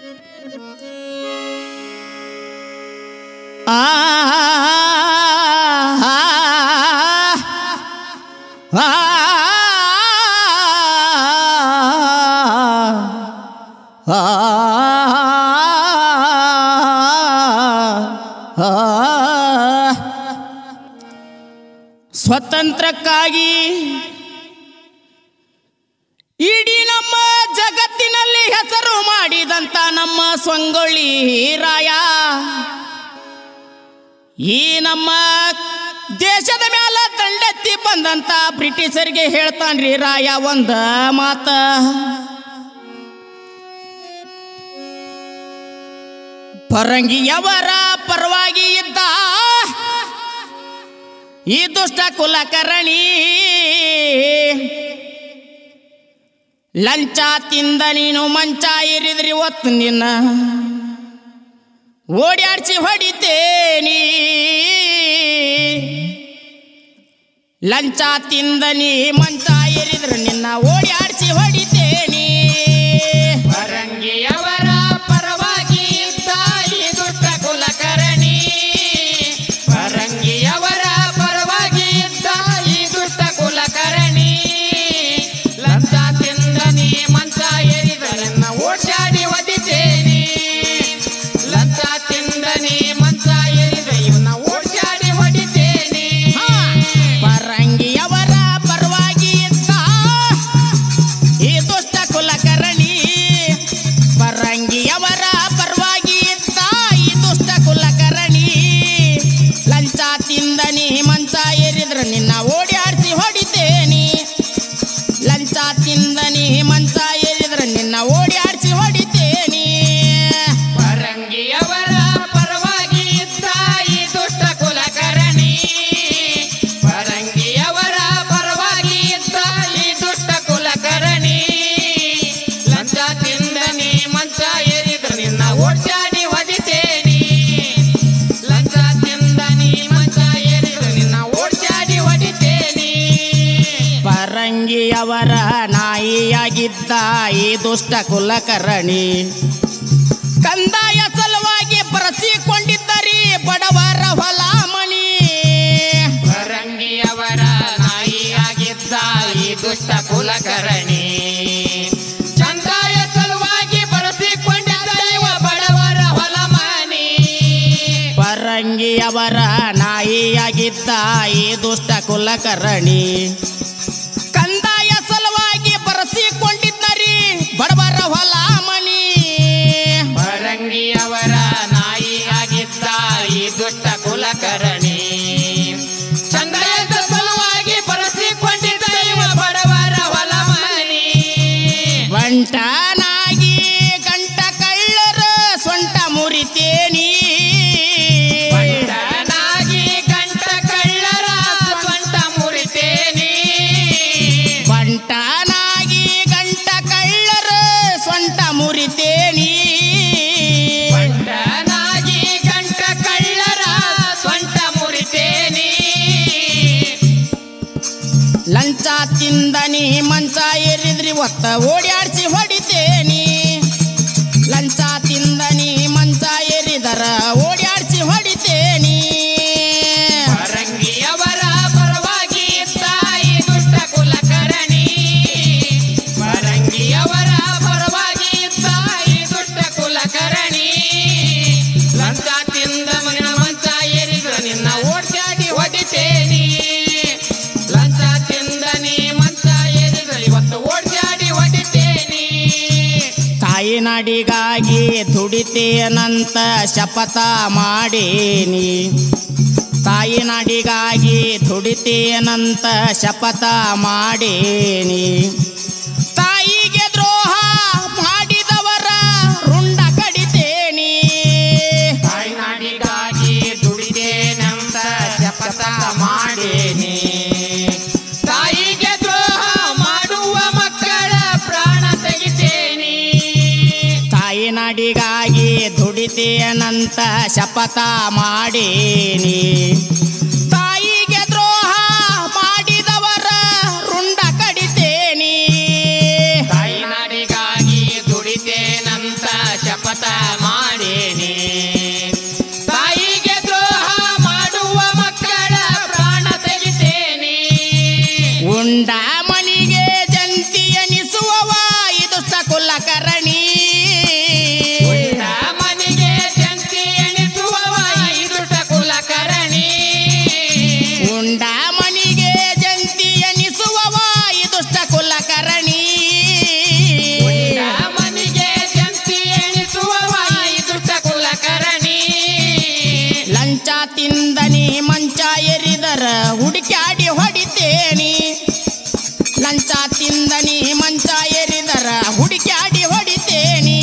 ಆ ಆ ಸ್ವತಂತ್ರಕ್ಕಾಗಿ ಇಡೀ ನಮ್ಮ ಜಗತ್ತಿನಲ್ಲಿ ಹೆಸರು ಮಾಡಿದಂತ ನಮ್ಮ ಸೊಂಗೊಳ್ಳಿ ರಾಯ ಈ ನಮ್ಮ ದೇಶದ ಮ್ಯಾಲ ದಂಡೆತ್ತಿ ಬಂದಂತ ಬ್ರಿಟಿಷರಿಗೆ ಹೇಳ್ತಾನ್ರಿ ರಾಯ ಒಂದ ಮಾತ ಪರಂಗಿಯವರ ಪರವಾಗಿ ಇದ್ದ ಈ ದುಷ್ಟ ಕುಲಕರ್ಣಿ ಲಂಚ ತಿಂದ ನೀನು ಮಂಚ ಇರಿದ್ರಿ ಒತ್ತು ನಿನ್ನ ಓಡ್ಯಾಡ್ಸಿ ಹೊಡಿತೇನಿ ಲಂಚ ತಿಂದ ನೀ ಮಂಚ ಏರಿದ್ರ ನಿನ್ನ ಓಡ್ಯಾಡ್ಸಿ ಹೊಡಿತೇನಿ ಪರಂಗಿಯವರ ಪರವಾಗಿ ಇದ್ದ ಈ ದುಷ್ಟ ಕುಲಕರ್ಣಿ ಪರಂಗಿಯವರ ಪರವಾಗಿ ಇದ್ದ ಈ ದುಷ್ಟ ಕುಲಕರ್ಣಿ ಲಂಚ ತಿಂದ ನೀ ಮಂಚ ಏರಿದರನ್ನ ಓಡಾಡಿ ಒದಿತೇನಿ ಲಂಚ ತಿಂದ ನೀ ಮಂಚ ಏರಿದ ಇವನ್ನ ಓಡಾಡಿ ಹೊಡಿತೇನಿ ಪರಂಗಿಯವರ ಪರವಾಗಿ ಇದ್ದ ಈ ದುಷ್ಟ ಕುಲಕರ್ಣಿ ಪರಂಗಿಯವರ ಪರವಾಗಿ ಇದ್ದ ಈ ದುಷ್ಟ ಕುಲಕರ್ಣಿ ಲಂಚ ತಿಂದ ನೀ ಮಂಚ ಏರಿದ್ರ ನಿನ್ನ ಓಡ್ಯಾಡ್ಸಿ ಹೊಡಿತೇನಿ ಲಂಚ ತಿಂದ ನೀ ಮಂಚ ಏರಿದ್ರ ನಿನ್ನ ಓಡ್ಯಾಡ್ಸಿ ಹೊಡಿತೇನಿ ಪರಂಗಿಯವರ ಪರವಾಗಿ ಇದ್ದ ಈ ದುಷ್ಟ ಕುಲಕರ್ಣಿ ಪರಂಗಿಯವರ ಪರವಾಗಿ ಇದ್ದ ಈ ದುಷ್ಟ ಕುಲಕರ್ಣಿ ಲಂಚ ತಿಂದ ನೀ ಮಂಚ ಏರಿದ ನಿನ್ನ ಓಡ್ಚಾಡಿ ಹೊಡಿತೇನಿ ಲಂಚ ತಿಂದ ನೀ ಮಂಚ ಏರಿದ ನಿನ್ನ ಓಡ್ಚಾಡಿ ಹೊಡಿತೇನಿ ಪರಂಗಿಯವರ ನಾಯಿಯಾಗಿದ್ದ ಈ ದುಷ್ಟ ಕುಲಕರ್ಣಿ ಕಂದಾಯ ಸಲುವಾಗಿ ಬರೆಸಿಕೊಂಡಿದ್ದರಿ ಬಡವರ ಹೊಲ ಮನಿ ಪರಂಗಿಯವರ ನಾಯಿಯಾಗಿದ್ದ ಈ ದುಷ್ಟ ಕುಲಕರ್ಣಿ ಚಂದಾಯ ಸಲುವಾಗಿ ಬಳಸಿಕೊಂಡಿದ್ದ ಇವ ಬಡವರ ಹೊಲ ಮನಿ ಪರಂಗಿಯವರ ನಾಯಿಯಾಗಿದ್ದ ಈ ದುಷ್ಟ ಕುಲಕರ್ಣಿ ಕಂದಾಯ ಸಲುವಾಗಿ ಬರೆಸಿಕೊಂಡಿದ್ದರಿ ಬಡವರ ಹೊಲ ಮನಿ ಪರಂಗಿಯವರ ನಾಯಿಯಾಗಿದ್ದ ಈ ದುಷ್ಟ ಕುಲಕರ್ಣಿ ಚಂದಾಯದ ಸಲುವಾಗಿ ಬಳಸಿಕೊಂಡಿದ್ದ ಇವ ಬಡವರ ಹೊಲ ಮನಿ ಬಂಟನಾಗಿ ಗಂಟ ಕಳ್ಳರ ಸೊಂಟ ಮುರಿತೇನಿ ಬಂಡನಾಗಿ ಗಂಟ ಕಳ್ಳರ ಸ್ವಂತ ಮುರಿತೇನಿ ಬಂಟನಾಗಿ ಗಂಟ ಕಳ್ಳರ ಸೊಂಟ ಮುರಿತೇನಿ ಬಂಡನಾಗಿ ಗಂಟ ಕಳ್ಳರ ಸ್ವಂತ ಮುರಿತೇನಿ ಲಂಚ ತಿಂದನಿ ಮಂಚ ಏರಿದ್ರಿ ಒತ್ತ ಓಡ್ಯಾಡ್ಸಿ ಹೊಡಿತೇನಿ ಲಂಚ ತಿಂದನಿ ಮಂಚ ಏರಿದರ ಓಡ್ಯಾಡ್ಸಿ ಹೊಡಿತೇನಿ ಪರಂಗಿಯವರ ಪರವಾಗಿ ಇದ್ದ ಈ ದುಷ್ಟ ಕುಲಕರ್ಣಿ ಪರಂಗಿಯವರ ಪರವಾಗಿ ಇದ್ದ ಈ ದುಷ್ಟ ಕುಲಕರ್ಣಿ ಲಂಚ ತಿಂದ ಮನ ಮಂಚ ಏರಿದ್ರ ನಿನ್ನ ಓಡ್ಚಾಡಿ ಹೊಡಿತೇನಿ ಲಂಚ ತಿಂದ ನೀ ಮಂಚ ಏರಿದ್ರ ಇವತ್ತು ಓಡ್ಚಾಡಿ ಹೊಡಿತೇನಿ ತಾಯಿ ನಾಡಿಗಾಗಿ ದುಡಿತೇನಂತ ಶಪಥ ಮಾಡೇನಿ ತಾಯಿ ನಾಡಿಗಾಗಿ ದುಡಿತೇನಂತ ಶಪಥ ಮಾಡೇನಿ ತಾಯಿಗೆ ದ್ರೋಹ ಮಾಡಿದವರ ರುಂಡ ಕಡಿತೇನಿ ತಾಯ್ನಾಡಿಗಾಗಿ ದುಡಿದೇನಂತ ಶಪಥ ಮಾಡೇನಿ ತಾಯಿಗೆ ದ್ರೋಹ ಮಾಡುವ ಮಕ್ಕಳ ಪ್ರಾಣ ತೆಗಿತೇನಿ ತಾಯಿ ನಾಡಿಗಾಗಿ ದುಡಿತೇನಂತ ಶಪಥ ಮಾಡೇನಿ ತಾಯಿಗೆ ದ್ರೋಹ ಮಾಡಿದವರ ರುಂಡ ಕಡಿತೇನಿ ತಾಯ್ನಾಡಿಗಾಗಿ ದುಡಿತೇನಂತ ಶಪಥ ಶಪಥ ಮಾಡೇನಿ ತಾಯಿಗೆ ದ್ರೋಹ ಮಾಡುವ ಮಕ್ಕಳ ಪ್ರಾಣ ತೆಗಿತೇನೆ ಉಂಡ ಮನಿಗೆ ಜಂತಿ ಎನಿಸುವವ ಇದುಷ್ಟ ಕುಲಕರಣಿ ಉಂಡ ಮನೆಗೆ ಜಂತಿ ಎಣಿಸುವವ ಇದುಟ ಕುಲಕರಣಿ ಉಂಡ ಮನಿಗೆ ಜಂತಿ ಎನಿಸುವವ ಇದುಷ್ಟ ಕುಲಕರಣಿ ಉಂಡ ಮನೆಗೆ ಜಂತಿ ಎಣಿಸುವವ ಇದುಟ ಕುಲಕರಣಿ ಲಂಚ ತಿಂದನಿ ಮಂಚ ಎರಿದರ ಹುಡುಕ್ಯಾಡಿ ಹೊಡಿತೇನಿ ಲಂಚ ತಿಂದನಿ ಮಂಚ ಎರಿದರ ಹುಡುಕ್ಯಾಡಿ ಹೊಡಿತೇನಿ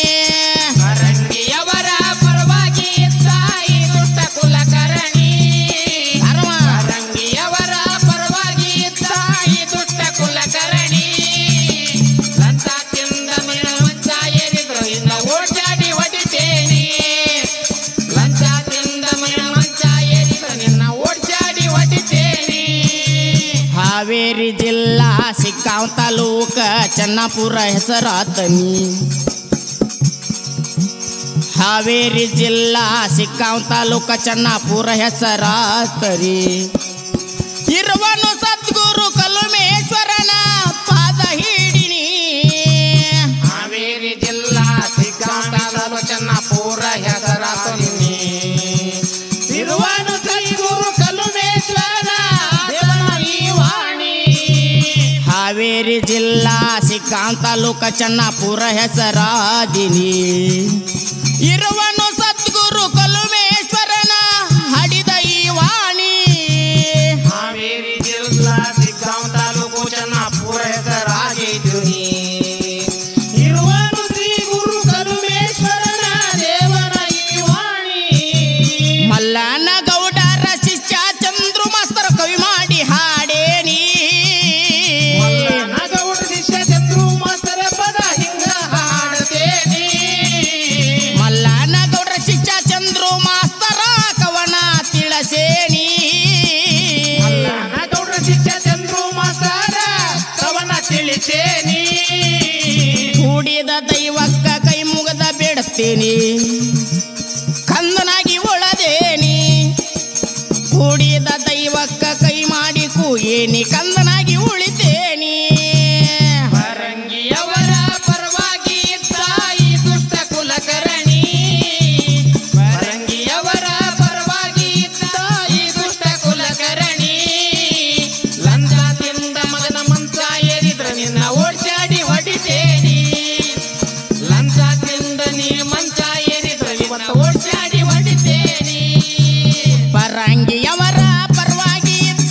ರಂಗಿಯವರ ಪರವಾಗಿ ಇದ್ದ ಈ ದುಷ್ಟ ಕುಲಕರಣಿ ಅರವ ರಂಗಿಯವರ ಪರವಾಗಿ ಇದ್ದ ಈ ದುಷ್ಟ ಕುಲಕರಣಿ ಲಂಚ ತಿಂದ ಮೇಳ ಮಂಚ ಏರಿದ್ರು ಇನ್ನ ಓಡಾಡಿ ಹೊಡಿತೇನೆ ಲಂಚ ತಿಂದ ಮೇಳ ಮಂಚ ಏರಿದ್ರು ನಿನ್ನ ಓಡಾಡಿ ಹೊಡಿತೇನೆ ಹಾವೇರಿ ಜಿಲ್ಲಾ ಸಿಕ್ಕಾಂವ್ ತಾಲೂಕ ಚನ್ನಾಪುರ ಹೆಸರಾತನಿ ಹಾವೇರಿ ಜಿಲ್ಲಾ ಸಿಕ್ಕಾಂವ್ ತಾಲೂಕ ಚನ್ನಾಪುರ ಹೆಸರಾತರಿ ಇರುವನು ಸದ್ಗುರು ಕಲುಮೇಶ್ವರನ ಪಾದ ಹಿಡಿನಿ ಹಾವೇರಿ ಜಿಲ್ಲಾ ಸಿಗ್ಗಾಂತಾಲೂಕು ಚನ್ನಪುರ ಹೆಸರಾತನಿ ಇರುವನು ಗುರು ಕಲುಮೇಶ್ವರನ ದೇವನ ಈ ವಾಣಿ ಹಾವೇರಿ ಜಿಲ್ಲಾ ಸಿಕ್ಕಾಂವ್ ತಾಲೂಕ ಚನ್ನಾಪುರ ಹೆಸರಾದಿನಿ ಇರುವನು ಸದ್ಗುರು ಕಲುಮೇಶ್ವರನ ಹಡಿದ ಈ ವಾಣಿ ಹಾವೇರಿ ಜಿಲ್ಲಾ ಸಿಗ್ಗಾಂವ್ ತಾಲೂಕು ಚನ್ನಪುರ ಹೆಸರಾಗಿದ್ದೀನಿ ಇರುವನು ಶ್ರೀ ಗುರು ಕಲುಮೇಶ್ವರನ ದೇವನ ಈ ವಾಣಿ ಮಲ್ಲನ ಗೌಡರ ಶಿಷ್ಯ ಚಂದ್ರು ಮಾಸ್ತರ್ ಕವಿ ಮಾಡಿ ಹಾಡೇನಿ ಮಲ್ಲನಗೌಡ ಶಿಷ್ಯ ಚಂದ್ರು ಮಾಸ್ತರ ಪದ ಹಿಂಗ ಹಾಡತೇನೆ ಮಲ್ಲನ ಗೌಡರ ಶಿಷ್ಯ ಚಂದ್ರು ಮಾಸ್ತರ ಕವನ ತಿಳಸೇನಿ ಮಲ್ಲನಗೌಡ ಶಿಷ್ಯ ಚಂದ್ರು ಮಾಸ್ತರ ಕವನ ತಿಳಿಸೇನಿ ಕೂಡಿದ ದೈವಕ್ಕ ಕೈ ಮುಗದ ಬೇಡುತ್ತೇನಿ ಕಂದನಾಗಿ ಉಳದೇನಿ ಕೂಡಿದ ದೈವಕ್ಕ ಕೈ ಮಾಡಿ ಕೂಯೇನಿ ಕಂದನಾಗಿ ಉಳಿತೇನಿ ಪರಂಗಿಯವರ ಪರವಾಗಿ ಇದ್ದ ಈ ದುಷ್ಟ ಕುಲಕರಣಿ ಪರಂಗಿಯವರ ಪರವಾಗಿ ಇದ್ದ ಈ ದುಷ್ಟ ಕುಲಕರಣಿ ಲಂಚ ತಿಂದ ಮಗನ ಮಂಚ ಏರಿದ್ರ ನಿನ್ನ ಓಡ್ಚಾಡಿ ಹೊಡಿತೇನಿ ಲಂಚ ತಿಂದ ನೀ ಮಂಚ ಏರಿದ್ರ ಇವತ್ತ ಓಡ್ಚಾಡಿ ಹೊಡಿತೇನಿ ಪರಂಗಿಯವರ ಪರವಾಗಿ ಇದ್ದ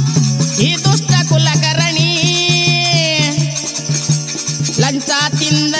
ಈ ದುಷ್ಟ ಕುಲಕರಣಿ ಲಂಚ ತಿಂದ